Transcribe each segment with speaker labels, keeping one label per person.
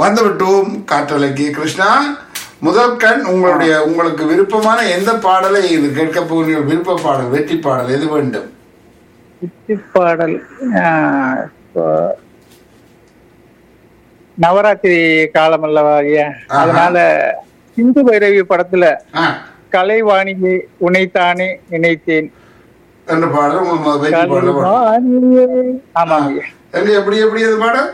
Speaker 1: வந்து விட்டோம் காற்றலைக்கு கிருஷ்ணா முதல் கண் உங்களுடைய உங்களுக்கு விருப்பமான எந்த பாடலை இது கேட்க போகிற விருப்ப பாடல் வெற்றி பாடல் எது வேண்டும்
Speaker 2: சித்தி பாடல் ஆஹ், இப்போ நவராத்திரி காலம் அல்லவா ஐயா
Speaker 1: ஆஹா.
Speaker 2: அதனால சிந்து பைரவி படத்துல
Speaker 1: ஆ,
Speaker 2: கலைவாணியை உனைத்தானே நினைத்தேன்
Speaker 1: என்ற பாடல் உங்க ம- வெற்றி பாடல் பாடல்.
Speaker 2: கலைவாணியே ஆமாம் ஐயா
Speaker 1: எங்க எப்படி எப்படி அது பாடல்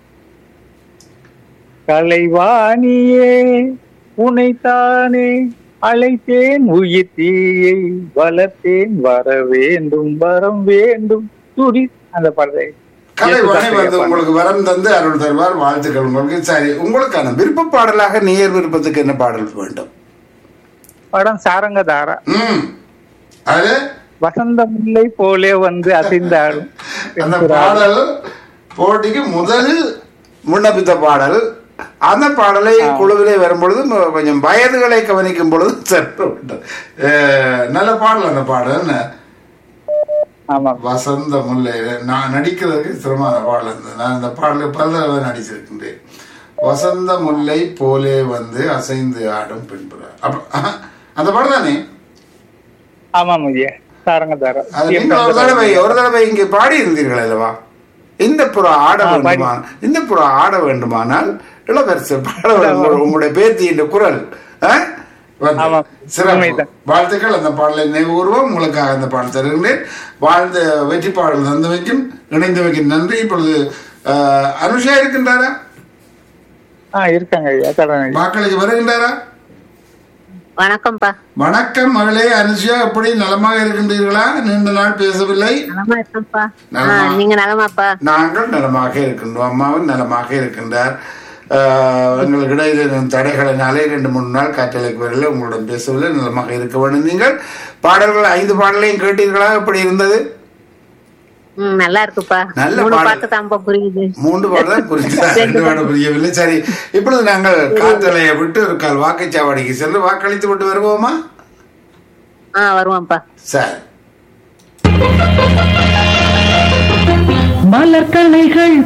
Speaker 2: கலைவாணியே உனைத்தானே அழைத்தேன் உயிர் தீயை வளர்த்தேன் வர வேண்டும் வரம் வேண்டும் துடி அந்த படத்தை
Speaker 1: கலைவாணி வந்து உங்களுக்கு வரம் தந்து அருள் தருவார் வாழ்த்துக்கள் உங்களுக்கு சரி உங்களுக்கான விருப்ப பாடலாக நேர் விருப்பத்துக்கு என்ன பாடல் வேண்டும்
Speaker 2: படம் சாரங்கதாரா
Speaker 1: ம் அது
Speaker 2: வசந்த முல்லை போலே வந்து அசைந்தாடும்
Speaker 1: அந்த பாடல் போட்டிக்கு முதல் விண்ணப்பித்த பாடல் அந்த பாடலை குழுவிலே வரும்பொழுது ம- கொஞ்சம் வயதுகளை கவனிக்கும் பொழுது சற்று விட்டது. அஹ், நல்ல பாடல் அந்த பாடல் என்ன?
Speaker 2: ஆமா
Speaker 1: வசந்த முல்லை நான் நடிக்கிறதுக்கு சிரமமான பாடல் இருந்தது நான் இந்த பாடலை பல தடவை நடிச்சிருக்கின்றேன் வசந்த முல்லை போலே வந்து அசைந்து ஆடும் பின்புற அப்ப அஹ், அந்த பாடல் தானே
Speaker 2: ஆமாம் ஐயா சாரங்கதாரா
Speaker 1: அது நீங்கள் ஒரு தடவை ஒரு தடவை இங்கே பாடி இருந்தீர்கள் அல்லவா இந்த புறா ஆட
Speaker 2: ஆ, பாடி.
Speaker 1: வேண்டுமா இந்த புறா ஆட வேண்டுமானால் இளவரசர் பாட வேண்டும் உங்களுடைய பேத்தியின் குரல் ஆ? வந்து.
Speaker 2: ஆமாம்.
Speaker 1: சிறப்பு
Speaker 2: உண்மைதான்.
Speaker 1: வாழ்த்துக்கள் அந்த பாடலை நினைவுகூர்வோம் உங்களுக்காக அந்த பாடல் தருகின்றேன் வாழ்ந்த வெற்றி பாடல் தந்து வைக்கும் இணைந்து வைக்கும் நன்றி இப்பொழுது ஆ, அனுஷா இருக்கின்றாரா
Speaker 2: ஆ இருக்காங்க ஐயா தரேன் ஐயா.
Speaker 1: வாக்களிக்க வருகின்றாரா
Speaker 3: வணக்கம்ப்பா
Speaker 1: வணக்கம் மகளே அனுஷா எப்படி நலமாக இருக்கின்றீர்களா நீண்ட நாள் பேசவில்லை
Speaker 3: நலமா இருக்கேன்ப்பா
Speaker 1: நலமா?
Speaker 3: ஆ, நீங்க நலமாப்பா
Speaker 1: நாங்கள் நலமாக இருக்கின்றோம் அம்மாவும் நலமாக இருக்கின்றார் ஆஹ், எங்களுக்கு இடையில இருந்த தடைகளினாலே ரெண்டு மூணு நாள் காற்றலைக்கு வரல உங்களுடன் பேசவில்லை நலமாக இருக்க வேண்டும் நீங்கள் பாடல்கள் ஐந்து பாடலையும் கேட்டீர்களா எப்படி இருந்தது
Speaker 3: ம் நல்லா இருக்குப்பா
Speaker 1: நல்ல
Speaker 3: மூணு
Speaker 1: பாடல்.
Speaker 3: பாட்டு தான்ப்பா புரியுது
Speaker 1: மூன்று பாடல் புரிஞ்சு ரெண்டு பாடல் புரியவில்லை சரி இப்பொழுது நாங்கள் காற்றலையை விட்டு ஒரு கால் வாக்குச்சாவடிக்கு சென்று வாக்களித்து விட்டு வருவோமா
Speaker 3: ஆ வருவான்ப்பா
Speaker 1: சரி
Speaker 4: மலர்கணைகள்